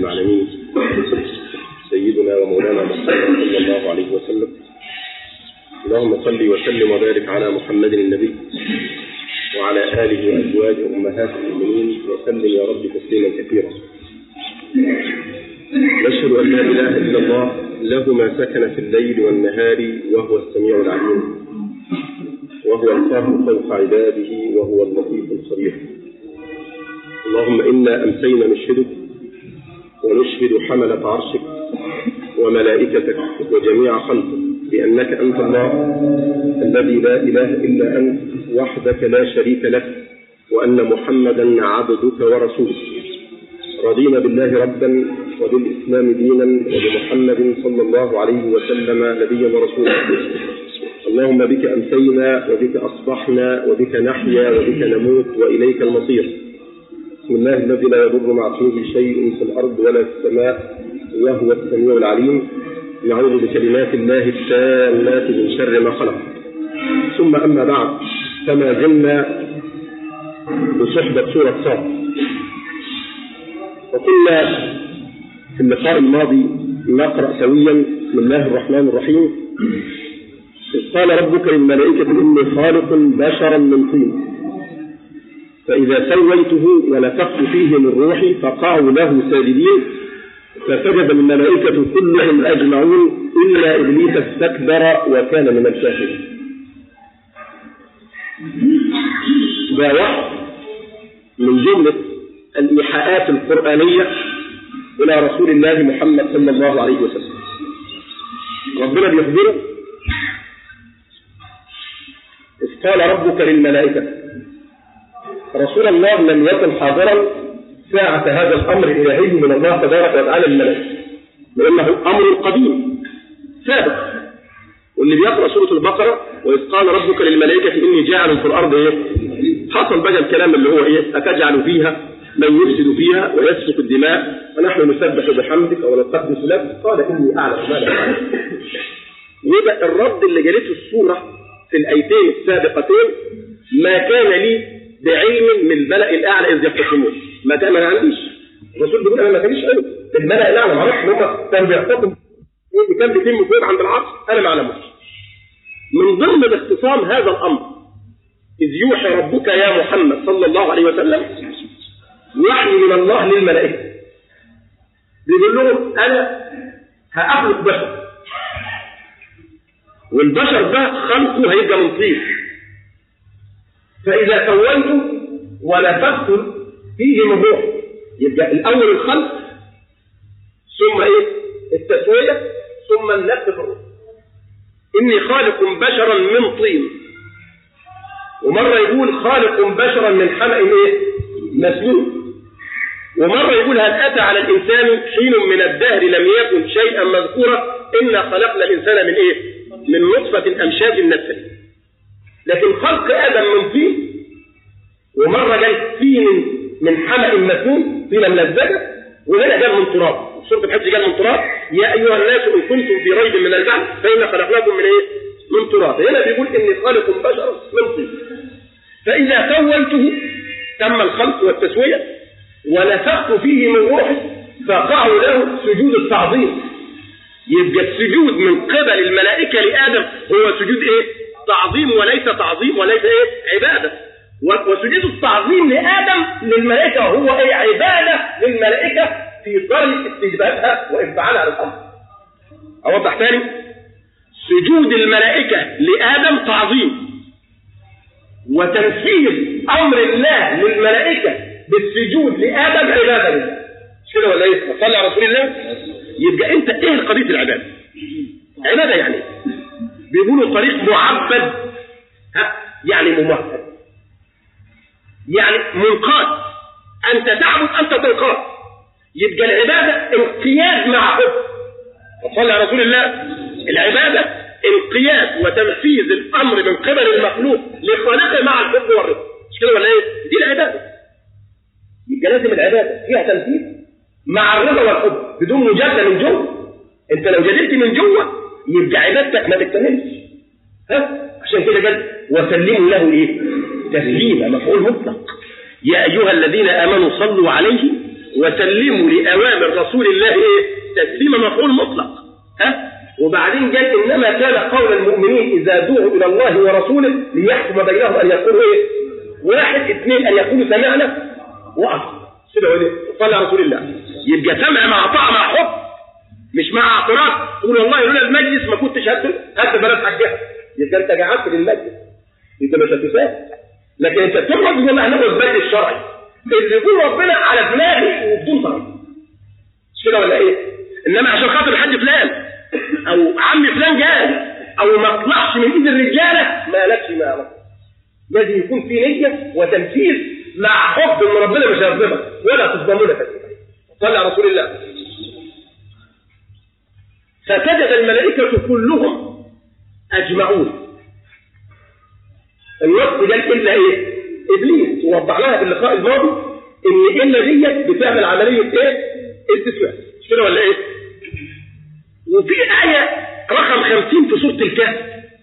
العالمين سيدنا ومولانا محمد صلى الله عليه وسلم اللهم صل وسلم وبارك على محمد النبي وعلى آله وأزواجه أمهات المؤمنين وسلم يا رب تسليما كثيرا نشهد أن لا إله إلا الله له ما سكن في الليل والنهار وهو السميع العليم وهو القاهر فوق عباده وهو اللطيف الخبير اللهم إنا أمسينا نشهدك ونشهد حملة عرشك وملائكتك وجميع خلقك بأنك أنت الله الذي لا إله إلا أنت وحدك لا شريك لك وأن محمدا عبدك ورسولك رضينا بالله ربا وبالإسلام دينا وبمحمد صلى الله عليه وسلم نبيا ورسولا اللهم بك أمسينا وبك أصبحنا وبك نحيا وبك نموت وإليك المصير بسم الله الذي لا يضر مع اسمه شيء في الأرض ولا في السماء وهو السميع العليم نعوذ بكلمات الله التامات من شر ما خلق ثم أما بعد فما زلنا بصحبة سورة صاد وكنا في اللقاء الماضي نقرأ سويا بسم الله الرحمن الرحيم إذ قال ربك للملائكة إني خالق بشرا من طين فإذا سويته ونفخت فيه من روحي فقعوا له ساجدين فسجد الملائكة كلهم أجمعون إلا إبليس استكبر وكان من الكافرين. ده واحد من جملة الإيحاءات القرآنية إلى رسول الله محمد صلى الله عليه وسلم. ربنا بيخبره إذ قال ربك للملائكة رسول الله لم يكن حاضرا ساعة هذا الأمر الإلهي من الله تبارك وتعالى للملائكة لأنه أمر قديم سابق واللي بيقرأ سورة البقرة وإذ قال ربك للملائكة إني جاعل في الأرض إيه؟ حصل بقى الكلام اللي هو إيه؟ أتجعل فيها من يفسد فيها ويسفك الدماء ونحن نسبح بحمدك ونقدس لك قال إني أعلم ما لا تعلم ويبقى الرد اللي جالته السورة في الآيتين السابقتين ما كان لي بعلم من الملأ الأعلى إذ يختصمون ما كان ما عنديش الرسول بيقول أنا ما كانش علم الملأ الأعلى ما اعرفش هم كانوا بيختصموا إيه كان بيتم فين عند العرش أنا ما أعلمش من ضمن الاختصام هذا الأمر إذ يوحي ربك يا محمد صلى الله عليه وسلم وحي من الله للملائكة بيقول لهم أنا هأخلق بشر والبشر ده خلقه هيبقى من طين فإذا سويته ونفخت فيه من روح يبقى الأول الخلق ثم إيه؟ التسوية ثم النفخ في الروح إني خالق بشرا من طين ومرة يقول خالق بشرا من حمأ إيه؟ مسنون ومرة يقول هل أتى على الإنسان حين من الدهر لم يكن شيئا مذكورا إنا خلقنا الإنسان من إيه؟ من نطفة أمشاج نبتلي لكن خلق آدم من طين ومرة جاي طين من حمأ مسنون طينة ملزجة وهنا جاب من تراب سورة الحج جاب من تراب يا أيها الناس إن كنتم في ريب من البعث فإنا خلقناكم من إيه؟ من تراب هنا بيقول إني خالق بشرا من طين فإذا سويته تم الخلق والتسوية ونفخت فيه من روحي فقعوا له سجود التعظيم يبقى السجود من قبل الملائكة لآدم هو سجود إيه؟ تعظيم وليس تعظيم وليس إيه؟ عبادة وسجود التعظيم لآدم للملائكة هو إيه؟ عبادة للملائكة في طريق استجابتها وإفعالها للأمر أوضح تاني سجود الملائكة لآدم تعظيم وتنفيذ أمر الله للملائكة بالسجود لآدم عبادة مش كده ولا إيه؟ صلي على رسول الله يبقى أنت إيه قضية العبادة؟ عبادة يعني بيقولوا طريق معبد ها يعني ممهد يعني منقاد أنت تعبد أنت تنقاد يبقى العبادة انقياد مع حب وصلى على رسول الله العبادة انقياد وتنفيذ الأمر من قبل المخلوق لخالقه مع الحب والرضا مش كده ولا ايه؟ دي العبادة يبقى لازم العبادة فيها تنفيذ مع الرضا والحب بدون مجادلة من جوه انت لو جادلت من جوه يبقى عبادتك ما تكتملش ها عشان كده قال وسلموا له ايه تسليما مفعول مطلق يا ايها الذين امنوا صلوا عليه وسلموا لاوامر رسول الله ايه تسليما مفعول مطلق ها وبعدين قال انما كان قول المؤمنين اذا دعوا الى الله ورسوله ليحكم بينهم ان يقولوا ايه واحد اثنين ان يقولوا سمعنا واطعنا كده ولا صلى على رسول الله يبقى سمع مع طاعه مع حب مش مع اعتراض تقول والله لولا المجلس ما كنتش هات هات بلد حجها يبقى انت قعدت للمجلس انت مش هتفهم لكن انت تقعد تقول احنا ناخد البدل الشرعي اللي يقول ربنا على دماغي وبدون طرف مش كده ولا ايه؟ انما عشان خاطر الحاج فلان او عم فلان قال او ما طلعش من ايد الرجاله ما لكش ما لك لازم يكون في نيه وتنفيذ مع حب ان ربنا مش هيظلمك ولا تظلمون فتيلا صلى على رسول الله فسجد الملائكه كلهم اجمعون النص قال الا ايه؟ ابليس ووضح لها في اللقاء الماضي ان الا ديت بتعمل عمليه ايه؟ استثناء مش كده ولا ايه؟ وفي آية رقم 50 في سورة الكهف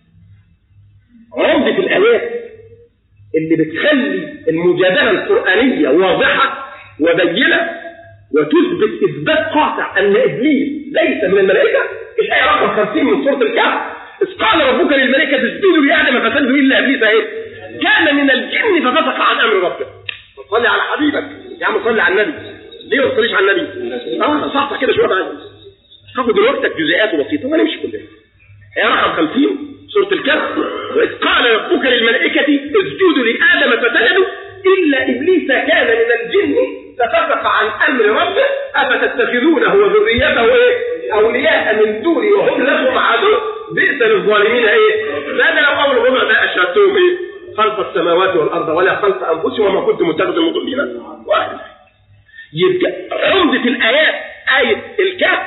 عمدة الآيات اللي بتخلي المجادلة القرآنية واضحة وبينة وتثبت إثبات قاطع أن إبليس ليس من الملائكة الآية رقم 50 من سورة الكهف إذ قال ربك للملائكة اسجدوا لآدم فسجدوا إلا إبليس إيه؟ كان من الجن ففسق عن أمر ربه صلي على حبيبك يا عم صلي على النبي ليه ما تصليش على النبي؟ اه صحصح كده شويه بعد هاخد وقتك جزئيات بسيطه ما نمشي كلها هي رقم 50 سوره الكهف واذ قال ربك للملائكه اسجدوا لادم فسجدوا الا ابليس كان من الجن ففسق عن امر ربه افتتخذونه وذريته ايه اولياء من دوني وهم لكم عدو بئس للظالمين ايه ماذا لو اول ربع ده اشهدتهم ايه خلق السماوات والارض ولا خلق انفسهم وما كنت متخذ المضلين واحد يبقى عمده الايات ايه الكهف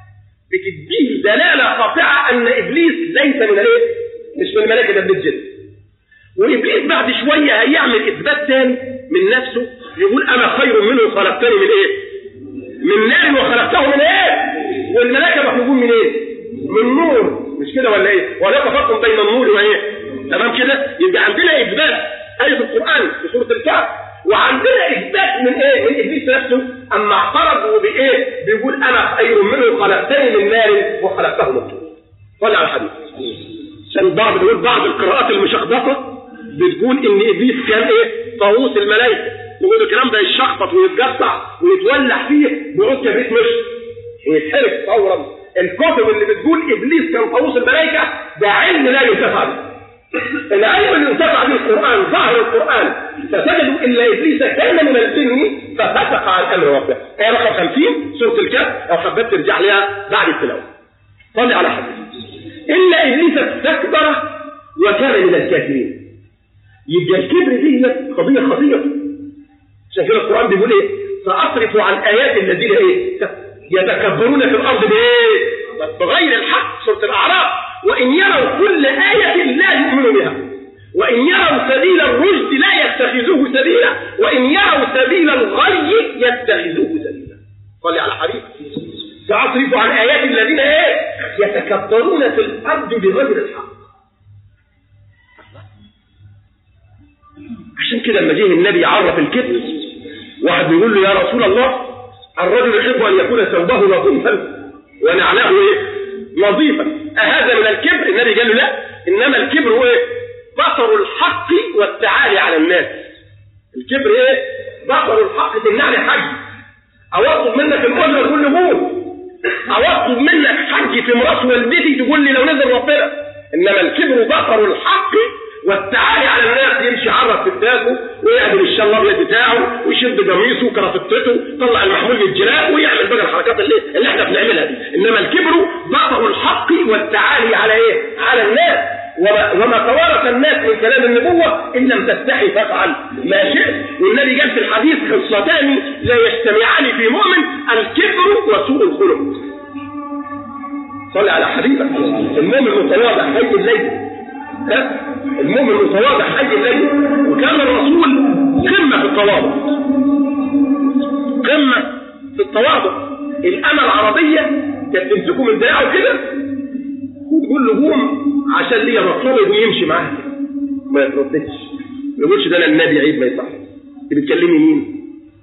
بتديه دلالة قاطعة أن إبليس ليس من الإيه؟ مش من الملائكة ده من الجن. وإبليس بعد شوية هيعمل إثبات ثاني من نفسه يقول أنا خير منه خلقتني من إيه؟ من نار وخلقته من إيه؟ والملائكة مخلوقون من إيه؟ من نور مش كده ولا إيه؟ ولا فرق بين النور وإيه؟ تمام كده؟ يبقى عندنا إثبات آية القرآن في سورة الكهف وعندنا اثبات من ايه من ابليس نفسه اما اعترض وبايه بيقول انا خير منه خلقتني من نار وخلقته من طين صلى على الحديث عشان بعض بيقول بعض القراءات المشخبطه بتقول ان ابليس كان ايه طاووس الملائكه يقول الكلام ده يتشخبط ويتقطع ويتولع فيه بعود كبريت مش ويتحرق فورا الكتب اللي بتقول ابليس كان طاووس الملائكه ده علم لا ينتفع به العلم اللي انتفع به القرآن ظاهر القرآن فسجدوا إلا إبليس كان من الجن ففسق عن أمر ربه آية رقم 50 سورة الكهف لو حبيت ترجع لها بعد التلاوة صلي على حديث إلا إبليس استكبر وكان من الكافرين يبقى الكبر دي قضية خطيرة عشان كده القرآن بيقول إيه سأصرف عن آيات الذين إيه يتكبرون في الأرض بإيه بغير الحق سورة الأعراف وإن يروا كل آية لا يؤمنوا بها وإن يروا سبيل الرشد لا يتخذوه سبيلا وإن يروا سبيل الغي يتخذوه سبيلا صلي على حبيب سأصرف عن آيات الذين إيه يتكبرون في الأرض بغير الحق عشان كده لما جه النبي يعرف الكذب واحد بيقول له يا رسول الله الرجل يحب أن يكون ثوبه نظيفا ونعلاه ايه نظيفا أهذا من الكبر النبي قال له لا إنما الكبر هو ايه بطر الحق والتعالي على الناس الكبر ايه بطر الحق تمنعني حج او اطلب منك الاجره تقول لي قول او اطلب منك حج في مراس والدتي تقول لي لو نزل ربنا انما الكبر بطر الحق والتعالي على الناس يمشي عرف في كتابه ويعمل الشال الابيض بتاعه ويشد قميصه وكرافتته طلع المحمول للجراء ويعمل بقى الحركات اللي, اللي احنا بنعملها دي انما الكبر بطر الحق والتعالي على ايه؟ على الناس وما, وما توارث الناس من كلام النبوة إن لم تستحي فافعل ما شئت والنبي قال في الحديث خصتان لا يجتمعان في مؤمن الكبر وسوء الخلق صلي على حبيبك المؤمن المتواضع حي الليل المؤمن المتواضع حي الليل وكان الرسول قمة في التواضع قمة في التواضع الأمة العربية كانت تمسكه من دراعه كده وتقول له قوم عشان ليا مطلوب ويمشي معاها ما يترددش ما يقولش ده انا النبي عيب ما يصح انت بتكلمي مين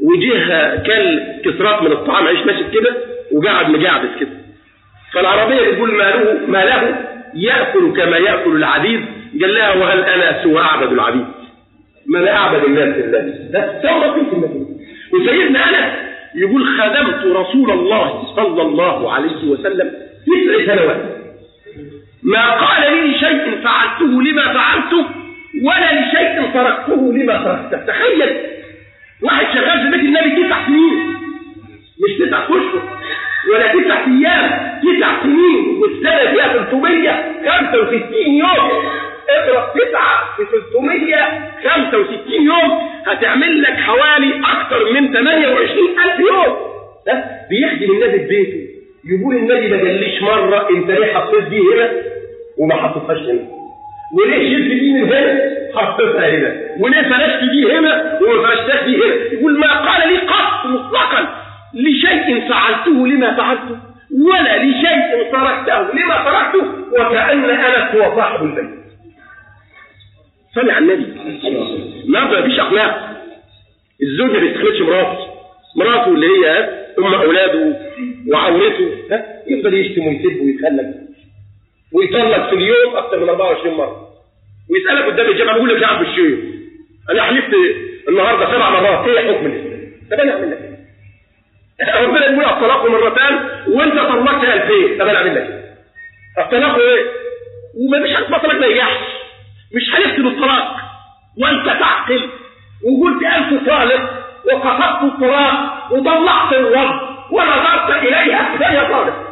وجه كل كسرات من الطعام عيش ناشف كده وقعد مجعبس كده فالعربية بتقول ما له ما له يأكل كما يأكل العبيد قال لها وهل أنا سوى أعبد العبيد ما لا أعبد الناس لله ده ثورة في المدينة وسيدنا أنس يقول خدمت رسول الله صلى الله عليه وسلم تسع سنوات ما قال لي شيء فعلته لما فعلته ولا لشيء تركته لما تركته تخيل واحد شغال في بيت النبي تسع سنين مش تسع اشهر ولا تسع ايام تسع سنين والسنه فيها 365 يوم اضرب تسعة في 365 يوم هتعمل لك حوالي اكثر من 28 الف يوم ده بيخدم النبي في بيته يقول النبي ما قاليش مره انت ليه حطيت دي هنا وما حطيتهاش هنا وليه شلت دي من هنا حطيتها هنا وليه فرشت دي هنا وما فرشتهاش دي هنا يقول ما قال لي قط مطلقا لشيء فعلته لما فعلته ولا لشيء تركته لما تركته وكأن أنس هو صاحب البيت صلي على النبي النهارده مفيش اخلاق الزوج ما بيستخدمش مراته مراته اللي هي ام اولاده وعورته ها يفضل يشتم ويسب ويتخلق ويطلق في اليوم اكثر من 24 مره ويسالك قدام الجامعه بيقول لك يا عم الشيخ انا حلفت النهارده سبع مرات ايه حكم الاسلام؟ طب انا اعمل لك ايه؟ ربنا يقول الطلاق مرتان وانت طلقت 2000 طب انا اعمل لك ايه؟ الطلاق ايه؟ وما فيش حاجه اسمها طلاق ما ينجحش مش حلفت بالطلاق وانت تعقل وقلت ألف طالق وقصدت الطلاق وطلعت الوضع ونظرت إليها فهي طالق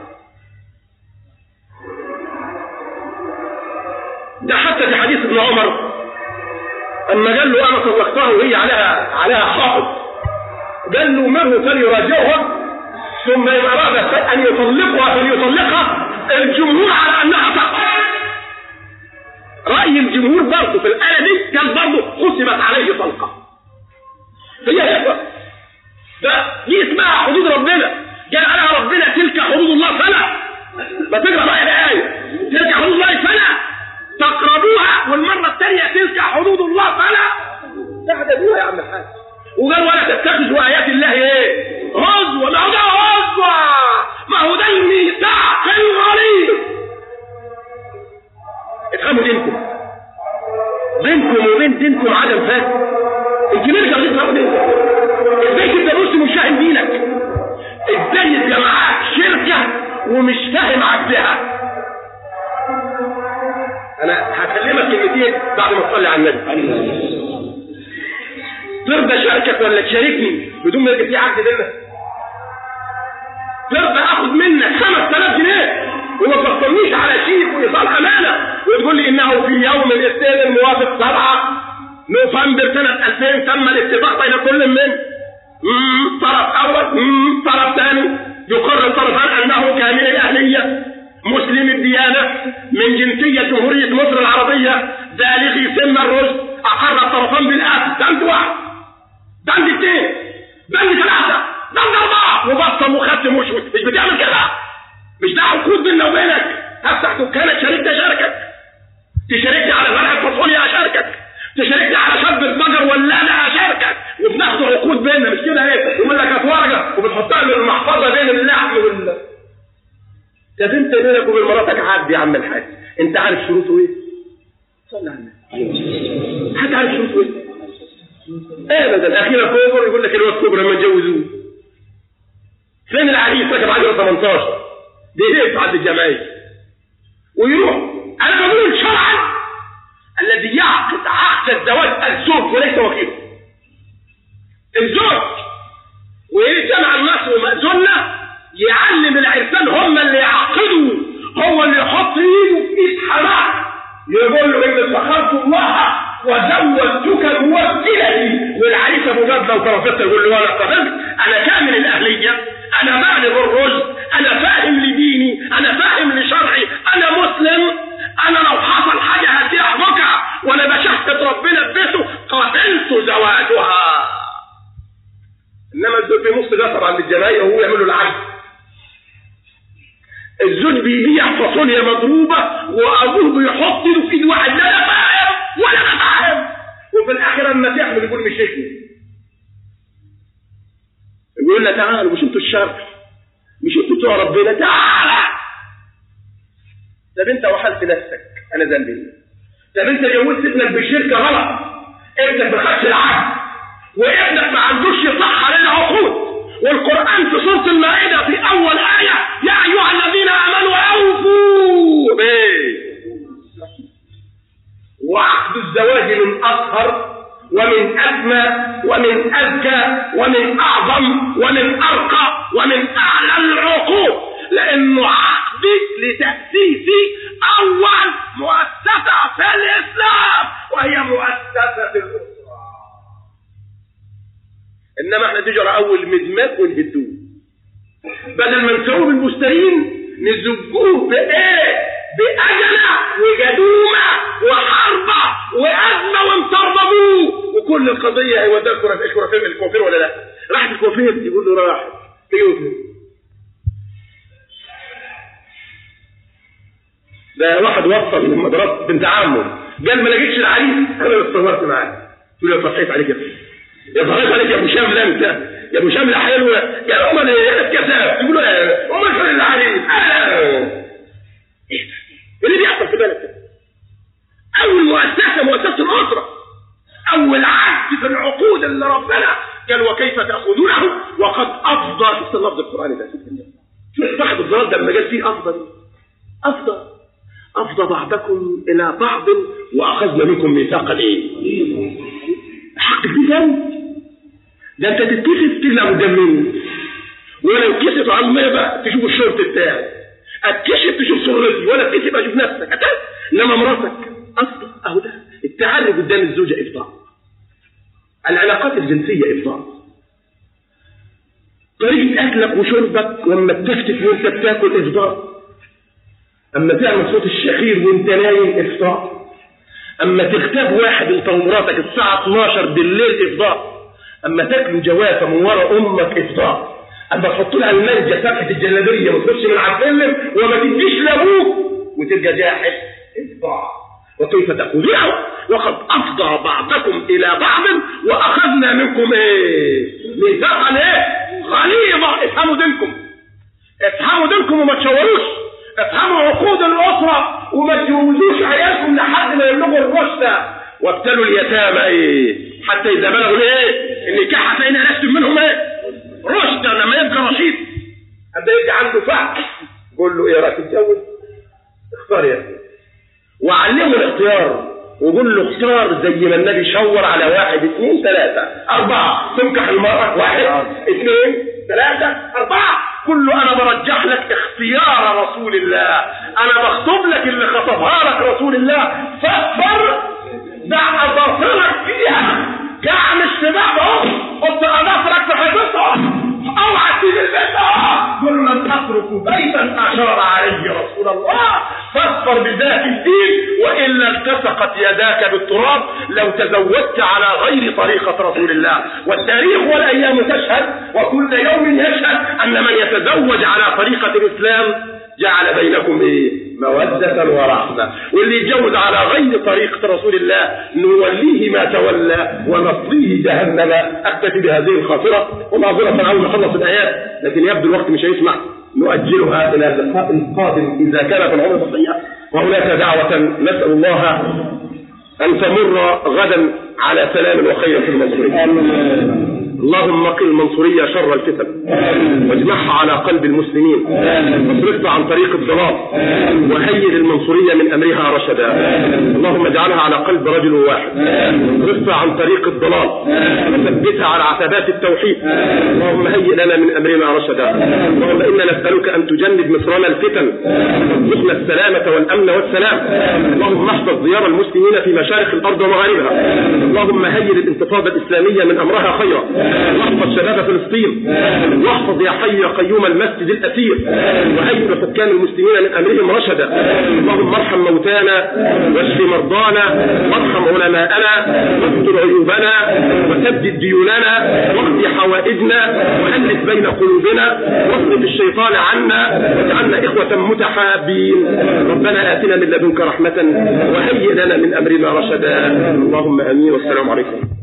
ده حتى في حديث ابن عمر أما قال له أنا طلقتها وهي عليها عليها حائط قال له مره فليراجعها ثم إن أراد أن يطلقها فليطلقها الجمهور على أنها تقع رأي الجمهور برضه في الآية دي كان برضه حسبت عليه طلقة هي هي ده دي اسمها حدود ربنا قال عليها ربنا تلك حدود الله فلا ما تقرا بقى الآية تلك حدود الله فلا تقربوها والمرة الثانية تلك حدود الله فلا تعتدوها يا عم الحاج وقال ولا تتخذوا آيات الله ايه هزوا ما هو ده هزوا ما هو ده الميثاق الغليظ افهموا دينكم بينكم وبين دينكم عدم فهم انت ليه مش عايزين تفهموا دينكم ازاي تبقى مسلم مش فاهم دينك ازاي يبقى معاك شركه ومش فاهم عقدها انا هكلمك كلمتين بعد ما تصلي على النبي ترضى شاركك ولا تشاركني بدون ما يبقى في عقد بيننا ترضى اخد منك 5000 جنيه وما تفصلنيش على شيء وإيصال أمانة وتقول لي إنه في يوم الاثنين الموافق 7 نوفمبر سنة 2000 تم الاتفاق بين كل من طرف أول طرف ثاني يقرر الطرفان أنه كامل الأهلية مسلم الديانة من جنسية جمهورية مصر العربية بالغي سن الرشد أقر الطرفان بالأسف بند واحد بند اثنين بند ثلاثة بند أربعة وبصم وختم وشوش مش بتعمل كده مش ده عقود بيننا وبينك هفتح دكانك شاركني اشاركك تشاركني على زرع الفاصوليا اشاركك تشاركني على شاب البقر ولا انا اشاركك وبناخد عقود بيننا مش كده ايه يقول لك هات ورقه وبتحطها من المحفظه بين اللحم وال طب انت بينك وبين مراتك عقد يا عم الحاج انت عارف شروطه ايه؟ صلي على النبي حد عارف شروطه ايه؟ ابدا اخيرا كوبر يقول لك الواد كوبر لما اتجوزوه فين العريس ركب عجله 18 دي ليه عند الجمعية ويروح انا بقول شرعا الذي يعقد عقد الزواج الزوج وليس وكيله الزوج ويجمع الناس ومأذنة يعلم العرسان هم اللي يعقدوا هو اللي يحط ايده في ايد حماه يقول له ان اتخذت الله وزوجتك موكلتي والعريس ابو جد لو ترفضت يقول له انا قبلت انا كامل الاهليه انا بالغ الرشد انا فاهم لديني انا فاهم لشرعي انا مسلم انا لو حصل حاجه هديها بكره وانا بشهد ربنا في بيته قتلت زواجها انما الزوج بينص جسر عند الجنايه وهو يعمل له العجز الزوج بيبيع فاصوليا مضروبه وابوه بيحط ايده في ايد واحد لا انا فاهم ولا انا فاهم وفي الاخر اما تحمل يقول مش ابني يقول لنا تعالوا مش انتوا الشر مش انتوا بتوع ربنا تعالى طب انت وحلت نفسك انا ذنبي ايه؟ طب انت جوزت ابنك بالشركه غلط ابنك ما خدش العهد وابنك ما عندوش يصح للعقود والقرآن في سورة المائدة في أول آية يا أيها الذين آمنوا أوفوا به وعقد الزواج من أطهر ومن أسمى ومن أزكى ومن أعظم ومن أرقى ومن أعلى العقود لأنه عقد لتأسيس أول مؤسسة في الإسلام وهي مؤسسة الأسرة انما احنا تجرى اول مدماج ونهدوه بدل ما نسوه بالمشترين نزجوه بايه باجله وجدومه وحربه وازمه ومطربه ابوه وكل القضيه هو ده الكوافير الكوافير ولا لا راحت الكوافير يقول له راحت تيجي ده واحد وصل من مدرسه بنت عمه قال ما لقيتش العريس انا استغربت معاه تقول له صحيت عليك يا ابني يا ضغط عليك يا ابو شامل انت يا ابو شامل حلوه يا امال ايه كذاب يقولوا ايه امال فين العريس ايه اللي بيحصل في بالك اول مؤسسه مؤسسه الاسره اول عهد في العقود اللي ربنا قال وكيف تاخذونه وقد افضى في اللفظ القراني ده شوف صاحب الضلال ده لما قال فيه افضل افضل افضى بعضكم الى بعض واخذنا منكم ميثاقا ايه حق دي ذنب ده انت تتكسف تقلع قدام مني ولو كسف على الميه بقى تشوف الشورت بتاعي اتكشف تشوف صورتي ولا اتكسف اشوف نفسك أتى؟ انما مراتك اصلا اهو ده التعري قدام الزوجه افضاء العلاقات الجنسيه افضاء طريقه اكلك وشربك واما بتفتف وانت بتاكل افضاء اما تعمل صوت الشخير وانت نايم افضاء اما تغتاب واحد انت ومراتك الساعة 12 بالليل افضاء اما تاكلوا جوافة من ورا امك افضاء اما تحط لها المنجة فتحة الجلابية وتخش من على السلم وما تديش لابوك وتبقى جاحد افضاء وكيف تأخذونه وقد أفضى بعضكم إلى بعض وأخذنا منكم إيه ميثاقا إيه غليظة افهموا دينكم افهموا دينكم وما تشوروش افهموا عقود الأسرة وما تجوزوش عيالكم لحد ما يبلغوا الرشد وابتلوا اليتامى ايه حتى اذا بلغوا ايه النكاح هتلاقينا نكتب منهم ايه رشد لما يبقى رشيد حتى يجي عنده فهم قول له ايه رايك تتجوز اختار يا ابني وعلمه الاختيار وقول له اختار زي ما النبي شور على واحد اثنين ثلاثة أربعة تنكح المرأة واحد اثنين ثلاثة أربعة كله أنا برجح لك اختيار رسول الله أنا بخطب لك اللي خطبها لك رسول الله فاصبر دع أظافرك فيها كعن الشباب اهو حط أظافرك في حيطتها اوعى تسيب البيت اهو قل من تترك بيتا أشار عليه رسول الله فاصبر بذات الدين وإلا التصقت يداك بالتراب لو تزوجت على غير طريقة رسول الله والتاريخ والأيام تشهد وكل يوم يشهد أن من يتزوج على طريقة الإسلام جعل بينكم ايه مودة ورحمة واللي يتجوز على غير طريقة رسول الله نوليه ما تولى ونصليه جهنم اكتفي بهذه الخاطرة ومعذرة عاوز اخلص الايات لكن يبدو الوقت مش هيسمح نؤجلها الى اللقاء القادم اذا كان في العمر بقية وهناك دعوة نسأل الله ان تمر غدا على سلام وخير في المنصورية اللهم قل المنصورية شر الفتن واجمعها على قلب المسلمين واصرفها عن طريق الضلال وهيئ المنصورية من أمرها رشدا اللهم اجعلها على قلب رجل واحد واصرفها عن طريق الضلال وثبتها على عتبات التوحيد اللهم هيئ لنا من أمرنا رشدا اللهم إنا نسألك أن تجنب مصرنا الفتن وارزقنا السلامة والأمن والسلام اللهم احفظ ديار المسلمين في مشارق الأرض ومغاربها اللهم هيئ الانتفاضة الإسلامية من أمرها خيرا واحفظ شباب فلسطين واحفظ يا حي يا قيوم المسجد الأثير وهيئ حكام المسلمين من أمرهم رشدا اللهم ارحم موتانا واشف مرضانا وارحم علماءنا واستر عيوبنا وسدد ديوننا واقضي حوائجنا وألف بين قلوبنا واصرف الشيطان عنا واجعلنا إخوة متحابين ربنا آتنا من لدنك رحمة وهيئ لنا من أمرنا رشدا اللهم آمين والسلام عليكم